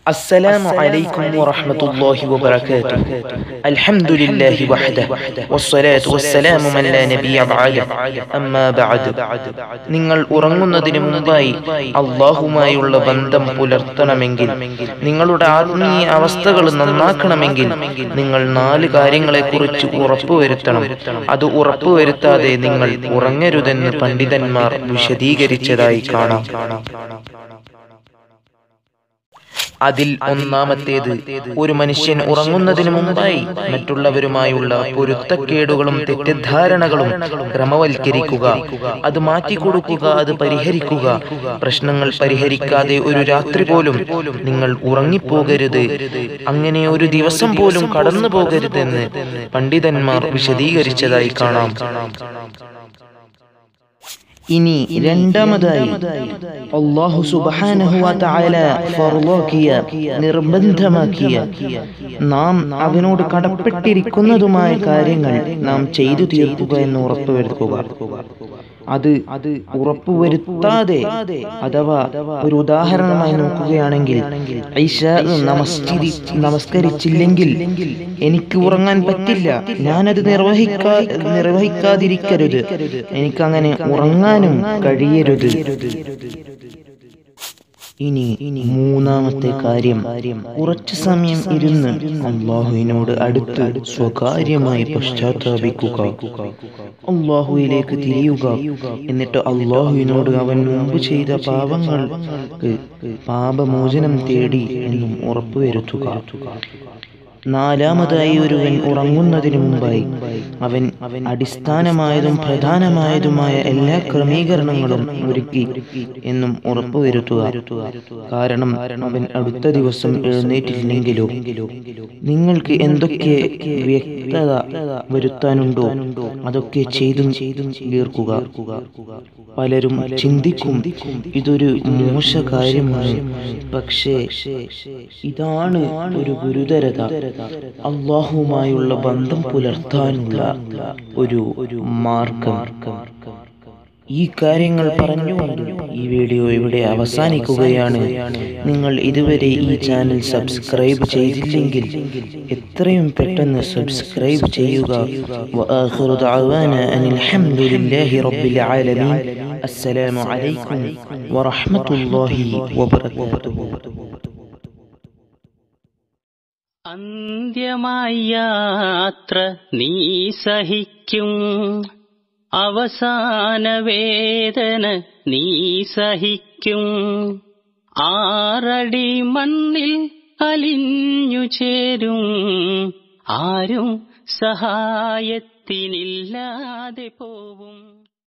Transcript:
السلام عليكم ورحمة الله وبركاته الحمد لله وحده والصلاة والسلام من لا نبي بعده أما بعد നിങ്ങൾ ഉറങ്ങുന്നതിന് മുമ്പായി അള്ളാഹുമായുള്ള ബന്ധം പുലർത്തണമെങ്കിൽ നിങ്ങളുടെ ആത്മീയ അവസ്ഥകൾ നന്നാക്കണമെങ്കിൽ നിങ്ങൾ നാല് കാര്യങ്ങളെക്കുറിച്ച് ഉറപ്പുവരുത്തണം അത് ഉറപ്പുവരുത്താതെ നിങ്ങൾ ഉറങ്ങരുതെന്ന് പണ്ഡിതന്മാർ വിശദീകരിച്ചതായി കാണാം അതിൽ ഒന്നാമത്തേത് ഒരു മനുഷ്യൻ ഉറങ്ങുന്നതിന് മുമ്പായി മറ്റുള്ളവരുമായുള്ള പൊരുത്തക്കേടുകളും തെറ്റിദ്ധാരണകളും ക്രമവൽക്കരിക്കുക അത് മാറ്റിക്കൊടുക്കുക അത് പരിഹരിക്കുക പ്രശ്നങ്ങൾ പരിഹരിക്കാതെ ഒരു രാത്രി പോലും നിങ്ങൾ ഉറങ്ങിപ്പോകരുത് അങ്ങനെ ഒരു ദിവസം പോലും കടന്നു പോകരുതെന്ന് പണ്ഡിതന്മാർ വിശദീകരിച്ചതായി കാണാം ഇനി രണ്ടാമതായി അള്ളാഹു സുബ്ഹാനഹു വ തആല ഫർളാക്കിയ നിർബന്ധമാക്കിയ നാം അവനോട് കടപ്പെട്ടിരിക്കുന്നതുമായ കാര്യങ്ങൾ നാം ചെയ്തു തീർക്കുക എന്ന് ഉറപ്പുവരുത്തുക അത് അത് ഉറപ്പുവരുത്താതെ അഥവാ ഒരു ഉദാഹരണമായി നോക്കുകയാണെങ്കിൽ ഐഷ നമസ്കരി നമസ്കരിച്ചില്ലെങ്കിൽ എനിക്ക് ഉറങ്ങാൻ പറ്റില്ല ഞാനത് നിർവഹിക്കാ നിർവഹിക്കാതിരിക്കരുത് എനിക്കങ്ങനെ ഉറങ്ങാനും കഴിയരുത് ഇനി മൂന്നാമത്തെ കാര്യം കുറച്ചു സമയം ഇരുന്ന് അള്ളാഹുവിനോട് അടുത്ത് സ്വകാര്യമായി പശ്ചാത്താപിക്കുക അള്ളാഹുവിലേക്ക് തിരിയുക എന്നിട്ട് അള്ളാഹുവിനോട് അവൻ മുമ്പ് ചെയ്ത പാപങ്ങൾക്ക് പാപമോചനം തേടി എന്നും ഉറപ്പുവരുത്തുക നാലാമതായി ഒരുവൻ ഉറങ്ങുന്നതിന് മുമ്പായി അവൻ അടിസ്ഥാനമായതും പ്രധാനമായതുമായ എല്ലാ ക്രമീകരണങ്ങളും ഒരുക്കി എന്നും ഉറപ്പുവരുത്തുക കാരണം അവൻ അടുത്ത ദിവസം എഴുന്നേറ്റില്ലെങ്കിലോ നിങ്ങൾക്ക് എന്തൊക്കെ വ്യക്തത വരുത്താനുണ്ടോ അതൊക്കെ ചെയ്തും ചെയ്തും തീർക്കുക പലരും ചിന്തിക്കും ഇതൊരു മോശ കാര്യമാണ് പക്ഷേ ഇതാണ് ഒരു ഗുരുതരത അള്ളാഹുമായുള്ള ബന്ധം പുലർത്താനുള്ള ഒരു ഒരു മാർഗം ഈ കാര്യങ്ങൾ പറഞ്ഞുകൊണ്ട് ഈ വീഡിയോ ഇവിടെ അവസാനിക്കുകയാണ് നിങ്ങൾ ഇതുവരെ ഈ ചാനൽ സബ്സ്ക്രൈബ് ചെയ്തില്ലെങ്കിൽ എത്രയും പെട്ടെന്ന് സബ്സ്ക്രൈബ് ചെയ്യുക وآخر دعوانا أن الحمد لله رب العالمين السلام عليكم ورحمة الله وبركاته അന്ത്യമായ യാത്ര നീ സഹിക്കും അവസാന വേദന നീ സഹിക്കും ആറടി മണ്ണിൽ അലിഞ്ഞു ചേരും ആരും സഹായത്തിനില്ലാതെ പോവും